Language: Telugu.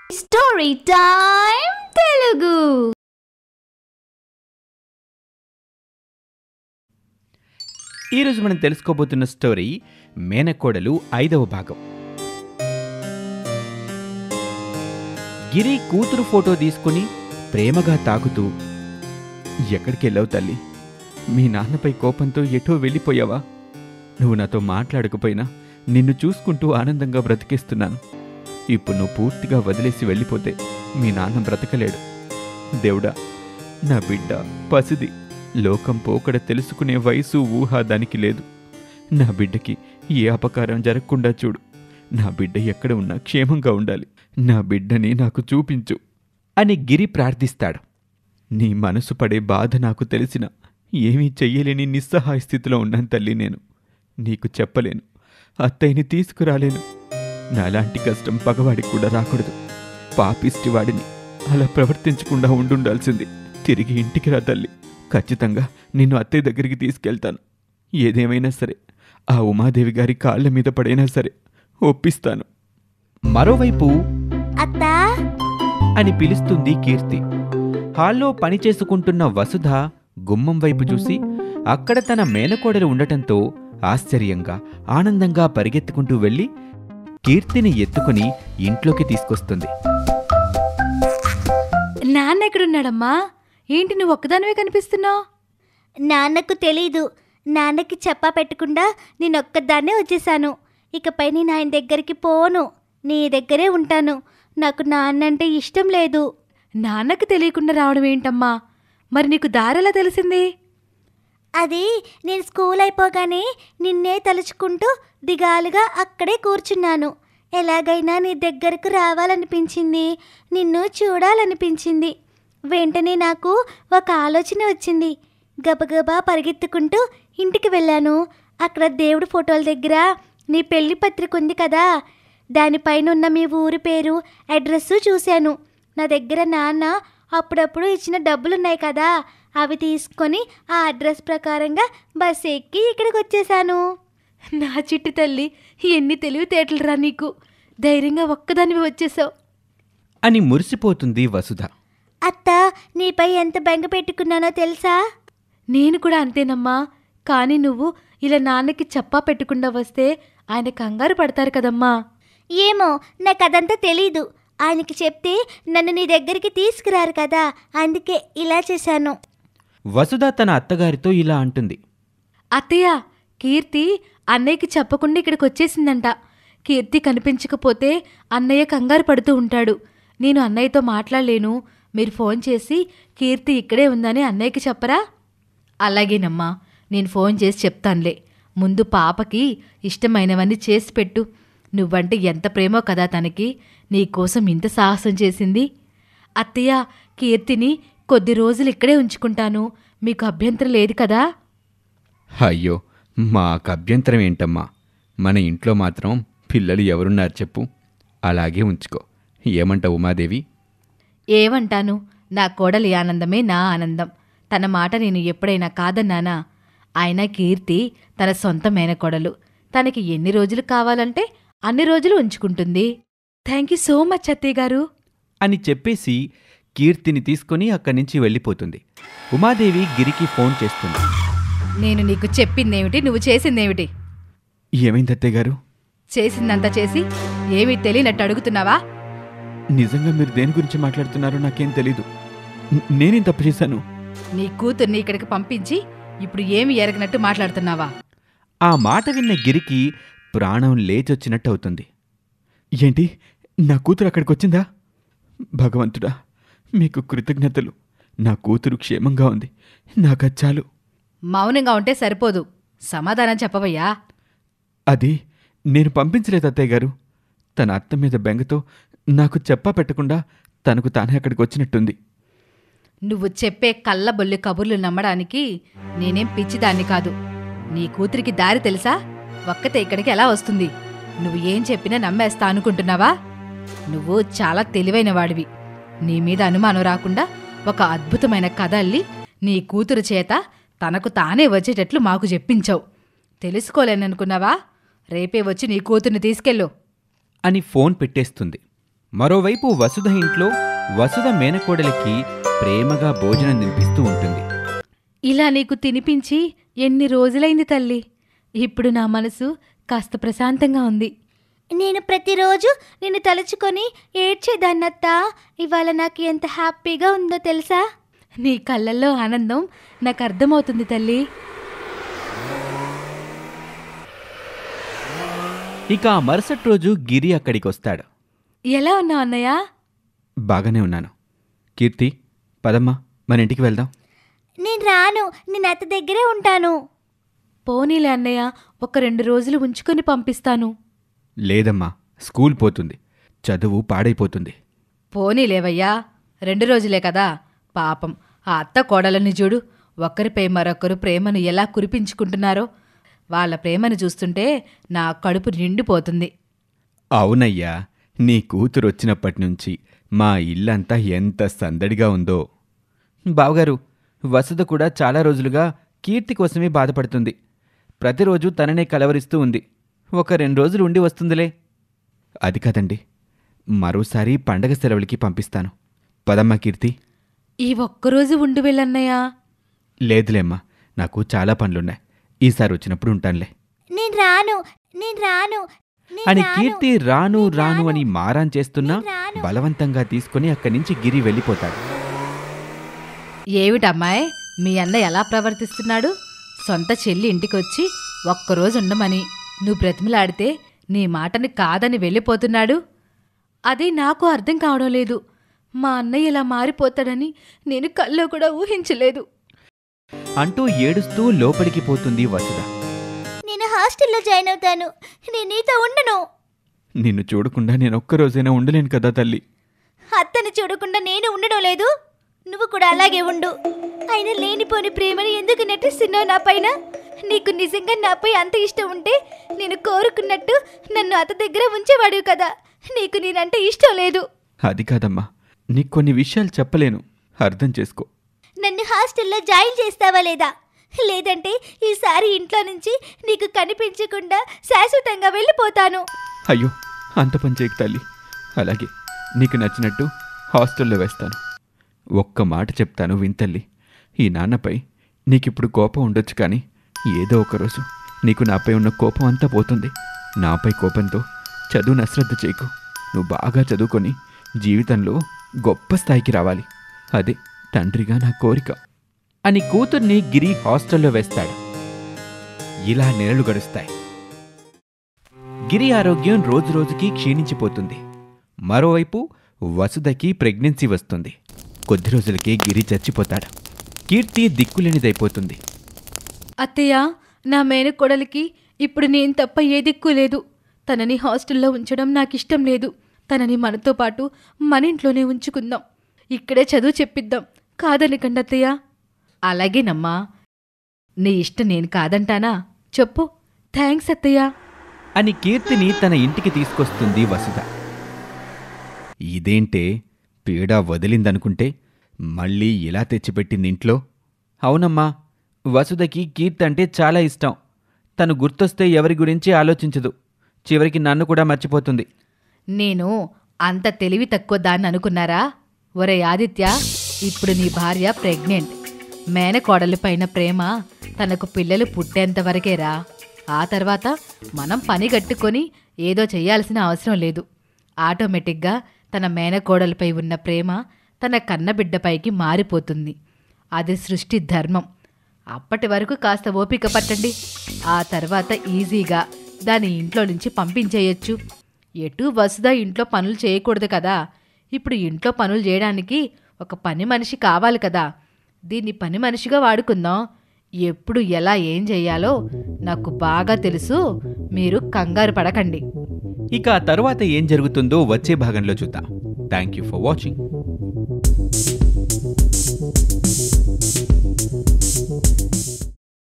స్టోరీ టైం తెలుగు ఈరోజు మనం తెలుసుకోబోతున్న స్టోరీ మేనకోడలు ఐదవ భాగం గిరి కూతురు ఫోటో తీసుకుని ప్రేమగా తాకుతూ ఎక్కడికి వెళ్ళావు తల్లి మీ నాన్నపై కోపంతో ఎటో వెళ్ళిపోయావా నువ్వు నాతో మాట్లాడకపోయినా నిన్ను చూసుకుంటూ ఆనందంగా బ్రతికేస్తున్నాను ఇప్పుడు నువ్వు పూర్తిగా వదిలేసి వెళ్ళిపోతే మీ నాన్న బ్రతకలేడు దేవుడా నా బిడ్డ పసిది లోకం పోకడ తెలుసుకునే వయసు ఊహ దానికి లేదు నా బిడ్డకి ఏ అపకారం జరగకుండా చూడు నా బిడ్డ ఎక్కడ ఉన్నా క్షేమంగా ఉండాలి నా బిడ్డని నాకు చూపించు అని గిరి ప్రార్థిస్తాడు నీ మనసు పడే బాధ నాకు తెలిసిన ఏమీ చెయ్యలేని నిస్సహాయ స్థితిలో ఉన్నాను తల్లి నేను నీకు చెప్పలేను అత్తయ్యని తీసుకురాలేను నాలాంటి కష్టం పగవాడికి కూడా రాకూడదు పాపిష్టి వాడిని అలా ప్రవర్తించకుండా ఉండుండాల్సింది తిరిగి ఇంటికి రా తల్లి ఖచ్చితంగా నిన్ను అత్తయ్య దగ్గరికి తీసుకెళ్తాను ఏదేమైనా సరే ఆ ఉమాదేవి గారి కాళ్ళ మీద పడైనా సరే ఒప్పిస్తాను మరోవైపు అత్తా అని పిలుస్తుంది కీర్తి హాల్లో పని చేసుకుంటున్న వసుధ గుమ్మం వైపు చూసి అక్కడ తన మేనకోడలు ఉండటంతో ఆశ్చర్యంగా ఆనందంగా పరిగెత్తుకుంటూ వెళ్ళి కీర్తిని ఎత్తుకుని ఇంట్లోకి తీసుకొస్తుంది నాన్న ఎక్కడున్నాడమ్మా ఏంటి నువ్వు ఒక్కదానివే కనిపిస్తున్నావు నాన్నకు తెలీదు నాన్నకి చెప్పా పెట్టకుండా నేనొక్కదాన్నే వచ్చేసాను ఇకపై నేను ఆయన దగ్గరికి పోను నీ దగ్గరే ఉంటాను నాకు నాన్నంటే ఇష్టం లేదు నాన్నకు తెలియకుండా రావడం ఏంటమ్మా మరి నీకు దారెలా తెలిసింది అది నేను స్కూల్ అయిపోగానే నిన్నే తలుచుకుంటూ దిగాలుగా అక్కడే కూర్చున్నాను ఎలాగైనా నీ దగ్గరకు రావాలనిపించింది నిన్ను చూడాలనిపించింది వెంటనే నాకు ఒక ఆలోచన వచ్చింది గబగబా పరిగెత్తుకుంటూ ఇంటికి వెళ్ళాను అక్కడ దేవుడి ఫోటోల దగ్గర నీ పెళ్లి పత్రిక ఉంది కదా దానిపైన ఉన్న మీ ఊరి పేరు అడ్రస్ చూశాను నా దగ్గర నాన్న అప్పుడప్పుడు ఇచ్చిన డబ్బులున్నాయి కదా అవి తీసుకొని ఆ అడ్రస్ ప్రకారంగా బస్ ఎక్కి ఇక్కడికి వచ్చేసాను నా చిట్టి తల్లి ఎన్ని తెలివితేటలురా నీకు ధైర్యంగా ఒక్కదానివి వచ్చేసావు అని మురిసిపోతుంది వసుధ అత్త నీపై ఎంత బెంగ పెట్టుకున్నానో తెలుసా నేను కూడా అంతేనమ్మా కానీ నువ్వు ఇలా నాన్నకి చెప్పా పెట్టకుండా వస్తే ఆయన కంగారు పడతారు కదమ్మా ఏమో నాకు అదంతా తెలీదు ఆయనకి చెప్తే నన్ను నీ దగ్గరికి తీసుకురారు కదా అందుకే ఇలా చేశాను వసుధ తన అత్తగారితో ఇలా అంటుంది అత్తయ్య కీర్తి అన్నయ్యకి చెప్పకుండా ఇక్కడికి వచ్చేసిందంట కీర్తి కనిపించకపోతే అన్నయ్య కంగారు పడుతూ ఉంటాడు నేను అన్నయ్యతో మాట్లాడలేను మీరు ఫోన్ చేసి కీర్తి ఇక్కడే ఉందని అన్నయ్యకి చెప్పరా అలాగేనమ్మా నేను ఫోన్ చేసి చెప్తానులే ముందు పాపకి ఇష్టమైనవన్నీ చేసి పెట్టు నువ్వంటే ఎంత ప్రేమో కదా తనకి నీకోసం ఇంత సాహసం చేసింది అత్తయ్య కీర్తిని కొద్ది రోజులు ఇక్కడే ఉంచుకుంటాను మీకు అభ్యంతరం లేదు కదా అయ్యో మాకు అభ్యంతరం ఏంటమ్మా మన ఇంట్లో మాత్రం పిల్లలు ఎవరున్నారు చెప్పు అలాగే ఉంచుకో ఏమంట ఉమాదేవి ఏమంటాను నా కోడలి ఆనందమే నా ఆనందం తన మాట నేను ఎప్పుడైనా కాదన్నానా ఆయన కీర్తి తన సొంత మేనకోడలు తనకి ఎన్ని రోజులు కావాలంటే అన్ని రోజులు ఉంచుకుంటుంది థ్యాంక్ యూ సో మచ్ అత్తయ్య గారు అని చెప్పేసి కీర్తిని తీసుకొని అక్కడి నుంచి వెళ్ళిపోతుంది ఉమాదేవి గిరికి ఫోన్ చేస్తుంది నేను నీకు చెప్పిందేమిటి నువ్వు చేసిందేమిటి ఏమైంది అత్తయ్య గారు చేసిందంతా చేసి ఏమీ తెలియనట్టు అడుగుతున్నావా నిజంగా మీరు దేని గురించి మాట్లాడుతున్నారో నాకేం తెలీదు న- నేనేం తప్పు చేశాను నీ కూతుర్ని ఇక్కడికి పంపించి ఇప్పుడు ఏమి ఎరగనట్టు మాట్లాడుతున్నావా ఆ మాట విన్న గిరికి ప్రాణం లేచొచ్చినట్టు అవుతుంది ఏంటి నా కూతురు అక్కడికి వచ్చిందా భగవంతుడా మీకు కృతజ్ఞతలు నా కూతురు క్షేమంగా ఉంది నాకు చాలు మౌనంగా ఉంటే సరిపోదు సమాధానం చెప్పవయ్యా అది నేను పంపించలేదు అత్తయ్య గారు తన అత్త మీద బెంగతో నాకు చెప్పా పెట్టకుండా తనకు తానే అక్కడికి వచ్చినట్టుంది నువ్వు చెప్పే కళ్ళబొల్లి కబుర్లు నమ్మడానికి నేనేం పిచ్చిదాన్ని కాదు నీ కూతురికి దారి తెలుసా ఒక్కతే ఇక్కడికి ఎలా వస్తుంది నువ్వు ఏం చెప్పినా నమ్మేస్తా అనుకుంటున్నావా నువ్వు చాలా తెలివైన వాడివి నీ మీద అనుమానం రాకుండా ఒక అద్భుతమైన కథ అల్లి నీ కూతురు చేత తనకు తానే వచ్చేటట్లు మాకు చెప్పించావు తెలుసుకోలేననుకున్నావా రేపే వచ్చి నీ కూతుర్ని తీసుకెళ్ళు అని ఫోన్ పెట్టేస్తుంది మరోవైపు వసుధ ఇంట్లో వసుధ మేనకోడలికి ప్రేమగా భోజనం తినిపిస్తూ ఉంటుంది ఇలా నీకు తినిపించి ఎన్ని రోజులైంది తల్లి ఇప్పుడు నా మనసు కాస్త ప్రశాంతంగా ఉంది నేను ప్రతిరోజు నిన్ను తలుచుకొని ఏడ్చేదాన్నత్త ఇవాళ నాకు ఎంత హ్యాపీగా ఉందో తెలుసా నీ కళ్ళల్లో ఆనందం నాకు అర్థమవుతుంది తల్లి ఇక ఆ మరుసటి రోజు గిరి అక్కడికి వస్తాడు ఎలా ఉన్నావు అన్నయ్య బాగానే ఉన్నాను కీర్తి పదమ్మా మన ఇంటికి వెళ్దాం నేను రాను నేను అత్త దగ్గరే ఉంటాను పోనీలే అన్నయ్య ఒక రెండు రోజులు ఉంచుకొని పంపిస్తాను లేదమ్మా స్కూల్ పోతుంది చదువు పాడైపోతుంది పోనీలేవయ్యా రెండు రోజులే కదా పాపం ఆ అత్త కోడలని చూడు ఒకరిపై మరొకరు ప్రేమను ఎలా కురిపించుకుంటున్నారో వాళ్ళ ప్రేమను చూస్తుంటే నా కడుపు నిండిపోతుంది అవునయ్యా నీ కూతురు వచ్చినప్పటి నుంచి మా ఇల్లంతా ఎంత సందడిగా ఉందో బావగారు వసుధ కూడా చాలా రోజులుగా కీర్తి కోసమే బాధపడుతుంది ప్రతిరోజు తననే కలవరిస్తూ ఉంది ఒక రెండు రోజులు ఉండి వస్తుందిలే అది కదండి మరోసారి పండగ సెలవులకి పంపిస్తాను పదమ్మా కీర్తి ఈ ఒక్కరోజు ఉండి వెళ్ళన్నయ్యా లేదులేమ్మా నాకు చాలా పనులున్నాయి ఈసారి వచ్చినప్పుడు ఉంటానులే నేను రాను నేను రాను నేను అని రాను. కీర్తి రాను నేను రాను అని మారాన్ చేస్తున్నా నేను రాను. బలవంతంగా తీసుకుని అక్కడి నుంచి గిరి వెళ్ళిపోతాడు ఏమిటమ్మాయి మీ అన్న ఎలా ప్రవర్తిస్తున్నాడు సొంత చెల్లి ఇంటికొచ్చి ఒక్కరోజు ఉండమని నువ్వు బ్రతిమలాడితే నీ మాటని కాదని వెళ్ళిపోతున్నాడు అది నాకు అర్థం కావడం లేదు మా అన్నయ్య ఇలా మారిపోతాడని నేను కల్లో కూడా ఊహించలేదు అంటూ ఏడుస్తూ లోపలికి పోతుంది వసుధ నేను హాస్టల్లో జాయిన్ అవుతాను నేను నీతో ఉండను నిన్ను చూడకుండా నేను ఒక్కరోజైనా ఉండలేను కదా తల్లి అత్తని చూడకుండా నేను ఉండడం లేదు నువ్వు కూడా అలాగే ఉండు అయినా లేనిపోని ప్రేమని ఎందుకు నటిస్తున్నావు నా పైన నీకు నిజంగా నాపై అంత ఇష్టం ఉంటే నేను కోరుకున్నట్టు నన్ను అత్త దగ్గర ఉంచేవాడు కదా నీకు నేనంటే ఇష్టం లేదు అది కాదమ్మా నీకు కొన్ని విషయాలు చెప్పలేను అర్థం చేసుకో నన్ను హాస్టల్లో జాయిన్ చేస్తావా లేదా లేదంటే ఈసారి ఇంట్లో నుంచి నీకు కనిపించకుండా శాశ్వతంగా వెళ్ళిపోతాను అయ్యో అంత పని చేయకు తల్లి అలాగే నీకు నచ్చినట్టు హాస్టల్లో వేస్తాను ఒక్క మాట చెప్తాను వింతల్లి ఈ నాన్నపై నీకిప్పుడు కోపం ఉండొచ్చు కానీ ఏదో ఒకరోజు నీకు నాపై ఉన్న కోపం అంతా పోతుంది నాపై కోపంతో చదువును అశ్రద్ధ చేయకు నువ్వు బాగా చదువుకొని జీవితంలో గొప్ప స్థాయికి రావాలి అదే తండ్రిగా నా కోరిక అని కూతుర్ని గిరి హాస్టల్లో వేస్తాడు ఇలా నెలలు గడుస్తాయి గిరి ఆరోగ్యం రోజురోజుకి క్షీణించిపోతుంది మరోవైపు వసుధకి ప్రెగ్నెన్సీ వస్తుంది కొద్ది రోజులకే గిరి చచ్చిపోతాడు కీర్తి దిక్కులేనిదైపోతుంది అత్తయ్య నా మేనకోడలికి ఇప్పుడు నేను తప్ప ఏ దిక్కు లేదు తనని హాస్టల్లో ఉంచడం నాకు ఇష్టం లేదు తనని మనతో పాటు మన ఇంట్లోనే ఉంచుకుందాం ఇక్కడే చదువు చెప్పిద్దాం కాదనకండి అత్తయ్య అలాగేనమ్మా నీ ఇష్టం నేను కాదంటానా చెప్పు థ్యాంక్స్ అత్తయ్య అని కీర్తిని తన ఇంటికి తీసుకొస్తుంది వసుధ ఇదేంటే పీడ వదిలిందనుకుంటే మళ్ళీ ఇలా తెచ్చిపెట్టింది ఇంట్లో అవునమ్మా వసుధకి కీర్తి అంటే చాలా ఇష్టం తను గుర్తొస్తే ఎవరి గురించి ఆలోచించదు చివరికి నన్ను కూడా మర్చిపోతుంది నేను అంత తెలివి తక్కువ దాన్ని అనుకున్నారా ఒరే ఆదిత్య ఇప్పుడు నీ భార్య ప్రెగ్నెంట్ మేనకోడలిపైన ప్రేమ తనకు పిల్లలు పుట్టేంత వరకేరా ఆ తర్వాత మనం పని కట్టుకొని ఏదో చేయాల్సిన అవసరం లేదు ఆటోమేటిక్గా తన మేనకోడలిపై ఉన్న ప్రేమ తన కన్నబిడ్డపైకి మారిపోతుంది అది సృష్టి ధర్మం అప్పటి వరకు కాస్త ఓపిక పట్టండి ఆ తర్వాత ఈజీగా దాని ఇంట్లో నుంచి పంపించేయొచ్చు ఎటు వసుదా ఇంట్లో పనులు చేయకూడదు కదా ఇప్పుడు ఇంట్లో పనులు చేయడానికి ఒక పని మనిషి కావాలి కదా దీన్ని పని మనిషిగా వాడుకుందాం ఎప్పుడు ఎలా ఏం చేయాలో నాకు బాగా తెలుసు మీరు కంగారు పడకండి ఇక ఆ తరువాత ఏం జరుగుతుందో వచ్చే భాగంలో చూద్దాం థ్యాంక్ యూ ఫర్ వాచింగ్